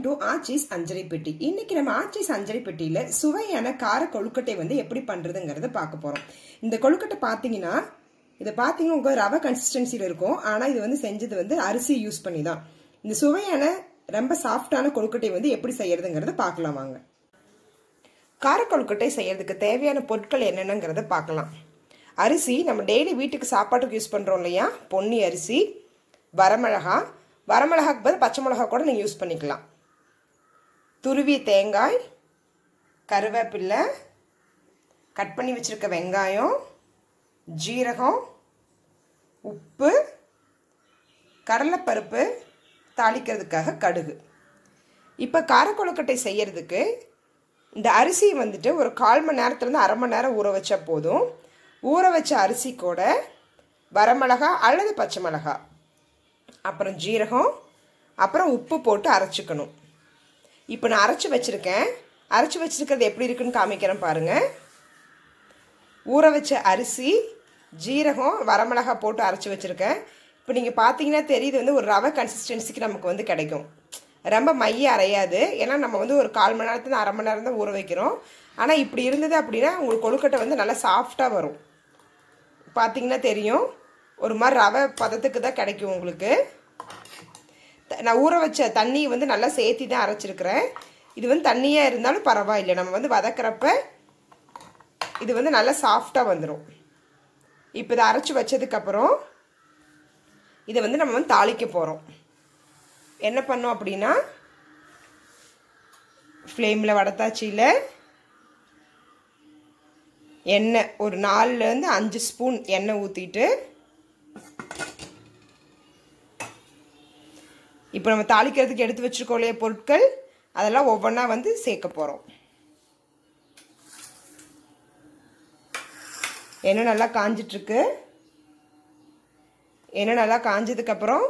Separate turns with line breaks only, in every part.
to ஆச்சிஸ் அஞ்சரை பெட்டி இன்னைக்கு நம்ம ஆச்சிஸ் அஞ்சரை பெட்டியில சுவையான கார கொழுக்கட்டை வந்து எப்படி பண்றதுங்கிறத பார்க்க போறோம் இந்த கொழுக்கட்டை பார்த்தீங்கன்னா இதை பார்த்தீங்கன்னா உங்க ரவை கன்சிஸ்டன்சியில் இருக்கும் ஆனா இது வந்து செஞ்சது வந்து அரிசி யூஸ் பண்ணி தான் இந்த சுவையான ரொம்ப சாஃப்டான கொழுக்கட்டை வந்து எப்படி செய்யறதுங்கிறத பார்க்கலாம் வாங்க கார கொழுக்கட்டை செய்யறதுக்கு தேவையான பொருட்கள் என்னென்னங்கிறத பார்க்கலாம் அரிசி நம்ம டெய்லி வீட்டுக்கு சாப்பாட்டுக்கு யூஸ் பண்ணுறோம் இல்லையா பொன்னி அரிசி வரமிளகா வரமிளகாக்கு பதில் பச்சை மிளகா கூட நீங்கள் யூஸ் பண்ணிக்கலாம் துருவிய தேங்காய் கருவேப்பில்லை கட் பண்ணி வச்சுருக்க வெங்காயம் ஜீரகம் உப்பு கடலைப்பருப்பு தாளிக்கிறதுக்காக கடுகு இப்போ காரக்கொழுக்கட்டை செய்யறதுக்கு இந்த அரிசி வந்துட்டு ஒரு கால் மணி நேரத்துலேருந்து அரை மணி நேரம் ஊற வச்சா போதும் ஊற வச்ச அரிசி கூட வரமிளகா அல்லது பச்சை மிளகா அப்புறம் ஜீரகம் அப்புறம் உப்பு போட்டு அரைச்சிக்கணும் இப்போ நான் அரைச்சி வச்சுருக்கேன் அரைச்சி வச்சுருக்கிறது எப்படி இருக்குன்னு காமிக்கிறேன் பாருங்கள் ஊற வச்ச அரிசி ஜீரகம் வரமிளகா போட்டு அரைச்சி வச்சுருக்கேன் இப்போ நீங்கள் பார்த்தீங்கன்னா தெரியுது வந்து ஒரு ரவை கன்சிஸ்டன்சிக்கு நமக்கு வந்து கிடைக்கும் ரொம்ப மைய அரையாது ஏன்னா நம்ம வந்து ஒரு கால் மணி நேரத்துல அரை மணி நேரம் தான் ஊற வைக்கிறோம் ஆனால் இப்படி இருந்தது அப்படின்னா உங்களுக்கு கொழுக்கட்டை வந்து நல்லா சாஃப்டாக வரும் பார்த்தீங்கன்னா தெரியும் ஒரு மாதிரி ரவை பதத்துக்கு தான் கிடைக்கும் உங்களுக்கு நான் ஊற வச்ச தண்ணி வந்து நல்லா சேர்த்தி தான் அரைச்சிருக்கிறேன் இது வந்து தண்ணியாக இருந்தாலும் பரவாயில்லை நம்ம வந்து வதக்கிறப்ப இது வந்து நல்லா சாஃப்டாக வந்துடும் இப்போ இதை அரைச்சி வச்சதுக்கப்புறம் இதை வந்து நம்ம வந்து தாளிக்க போகிறோம் என்ன பண்ணோம் அப்படின்னா ஃப்ளேமில் வடத்தாச்சியில் எண்ணெய் ஒரு நாலுலேருந்து அஞ்சு ஸ்பூன் எண்ணெய் ஊற்றிட்டு இப்போ நம்ம தாளிக்கிறதுக்கு எடுத்து வச்சுருக்கோம் இல்லையா பொருட்கள் அதெல்லாம் ஒவ்வொன்றா வந்து சேர்க்க போகிறோம் எண்ணெய் நல்லா காஞ்சிட்ருக்கு எண்ணெய் நல்லா காஞ்சதுக்கப்புறம்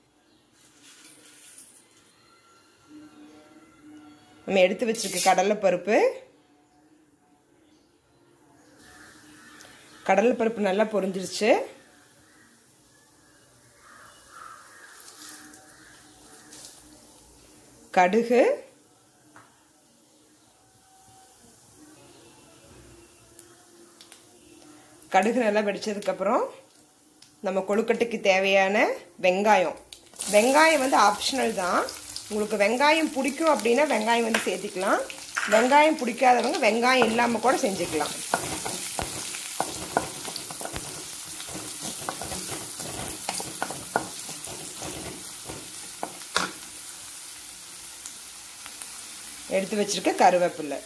நம்ம எடுத்து வச்சிருக்க கடலைப்பருப்பு கடலைப்பருப்பு நல்லா பொரிஞ்சிருச்சு கடுகு கடுகு நல்லா வெடிச்சதுக்கப்புறம் நம்ம கொழுக்கட்டைக்கு தேவையான வெங்காயம் வெங்காயம் வந்து ஆப்ஷனல் தான் உங்களுக்கு வெங்காயம் பிடிக்கும் அப்படின்னா வெங்காயம் வந்து சேர்த்துக்கலாம் வெங்காயம் பிடிக்காதவங்க வெங்காயம் இல்லாமல் கூட செஞ்சுக்கலாம் எடுத்து வச்சிருக்க கருவேப்பில்லை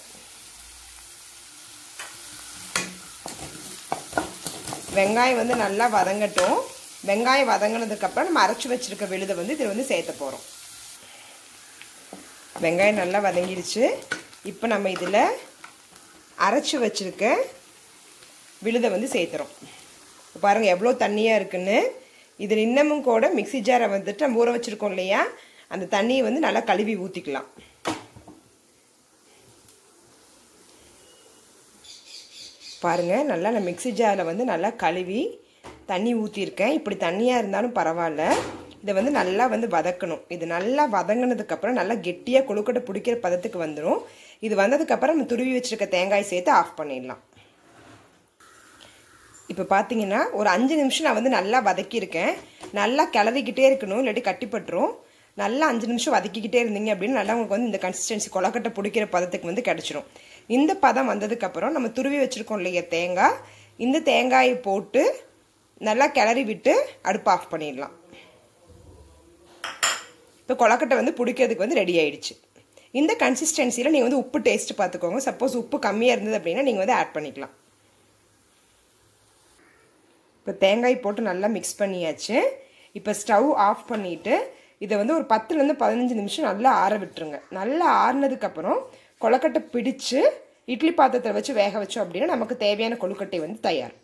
வெங்காயம் வந்து நல்லா வதங்கட்டும் வெங்காயம் வதங்கினதுக்கப்புறம் நம்ம அரைச்சி வச்சிருக்க விழுதை வந்து இதில் வந்து சேர்த்த போகிறோம் வெங்காயம் நல்லா வதங்கிடுச்சு இப்போ நம்ம இதில் அரைச்சி வச்சுருக்க விழுதை வந்து சேர்த்துறோம் பாருங்கள் எவ்வளோ தண்ணியாக இருக்குன்னு இதில் இன்னமும் கூட மிக்சி ஜாரை வந்துட்டு நம்ம ஊற வச்சுருக்கோம் இல்லையா அந்த தண்ணியை வந்து நல்லா கழுவி ஊற்றிக்கலாம் பாருங்கள் நல்லா நான் மிக்சி ஜாரில் வந்து நல்லா கழுவி தண்ணி ஊற்றிருக்கேன் இப்படி தண்ணியாக இருந்தாலும் பரவாயில்ல இதை வந்து நல்லா வந்து வதக்கணும் இது நல்லா வதங்கினதுக்கப்புறம் நல்லா கெட்டியாக கொழுக்கட்டை பிடிக்கிற பதத்துக்கு வந்துடும் இது வந்ததுக்கப்புறம் நம்ம துருவி வச்சுருக்க தேங்காய் சேர்த்து ஆஃப் பண்ணிடலாம் இப்போ பார்த்தீங்கன்னா ஒரு அஞ்சு நிமிஷம் நான் வந்து நல்லா வதக்கியிருக்கேன் நல்லா கிளறிக்கிட்டே இருக்கணும் இல்லாட்டி கட்டிப்பட்டுரும் நல்லா அஞ்சு நிமிஷம் வதக்கிக்கிட்டே இருந்தீங்க அப்படின்னு நல்லா உங்களுக்கு வந்து இந்த கன்சிஸ்டன்சி கொலக்கட்டை பிடிக்கிற பதத்துக்கு வந்து கிடச்சிரும் இந்த பதம் வந்ததுக்கப்புறம் நம்ம துருவி வச்சுருக்கோம் இல்லையா தேங்காய் இந்த தேங்காயை போட்டு நல்லா கிளறி விட்டு அடுப்பு ஆஃப் பண்ணிடலாம் இப்போ கொலக்கட்டை வந்து பிடிக்கிறதுக்கு வந்து ரெடி ஆயிடுச்சு இந்த கன்சிஸ்டன்சியில் நீங்கள் வந்து உப்பு டேஸ்ட் பார்த்துக்கோங்க சப்போஸ் உப்பு கம்மியாக இருந்தது அப்படின்னா நீங்கள் வந்து ஆட் பண்ணிக்கலாம் இப்போ தேங்காய் போட்டு நல்லா மிக்ஸ் பண்ணியாச்சு இப்போ ஸ்டவ் ஆஃப் பண்ணிவிட்டு இதை வந்து ஒரு பத்துலேருந்து பதினஞ்சு நிமிஷம் நல்லா ஆற விட்டுருங்க நல்லா ஆறுனதுக்கப்புறம் கொலக்கட்டை பிடிச்சு இட்லி பாத்திரத்தில் வச்சு வேக வச்சோம் அப்படின்னா நமக்கு தேவையான கொழுக்கட்டை வந்து தயார்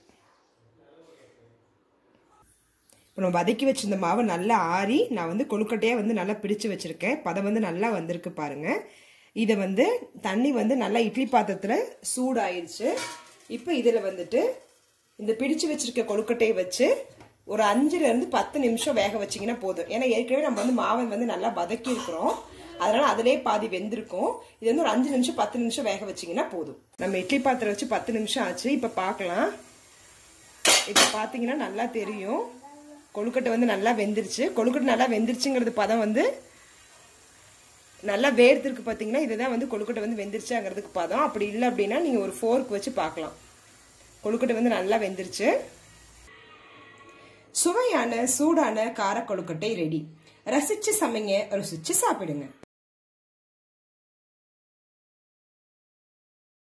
இப்போ நம்ம வதக்கி வச்சிருந்த மாவை நல்லா ஆறி நான் வந்து கொழுக்கட்டையாக வந்து நல்லா பிடிச்சு வச்சுருக்கேன் பதம் வந்து நல்லா வந்திருக்கு பாருங்கள் இதை வந்து தண்ணி வந்து நல்லா இட்லி பாத்திரத்தில் சூடாயிருச்சு இப்போ இதில் வந்துட்டு இந்த பிடிச்சு வச்சிருக்க கொழுக்கட்டையை வச்சு ஒரு அஞ்சுலேருந்து பத்து நிமிஷம் வேக வச்சிங்கன்னா போதும் ஏன்னா ஏற்கனவே நம்ம வந்து மாவை வந்து நல்லா வதக்கி இருக்கிறோம் அதனால அதிலே பாதி வெந்திருக்கும் இது வந்து ஒரு அஞ்சு நிமிஷம் பத்து நிமிஷம் வேக வச்சிங்கன்னா போதும் நம்ம இட்லி பாத்திரம் வச்சு பத்து நிமிஷம் ஆச்சு இப்போ பார்க்கலாம் இப்போ பார்த்தீங்கன்னா நல்லா தெரியும் கொழுக்கட்டை வந்து நல்லா வெந்துருச்சு கொழுக்கட்டை நல்லா வெந்துருச்சுங்கிறது பதம் வந்து நல்லா வேர்த்திருக்கு பார்த்தீங்கன்னா இதுதான் வந்து கொழுக்கட்டை வந்து வெந்துருச்சுங்கிறதுக்கு பதம் அப்படி இல்லை அப்படின்னா நீங்கள் ஒரு ஃபோர்க் வச்சு பார்க்கலாம் கொழுக்கட்டை வந்து நல்லா வெந்துருச்சு சுவையான சூடான கார கொழுக்கட்டை ரெடி ரசிச்சு சமைங்க ருசிச்சு சாப்பிடுங்க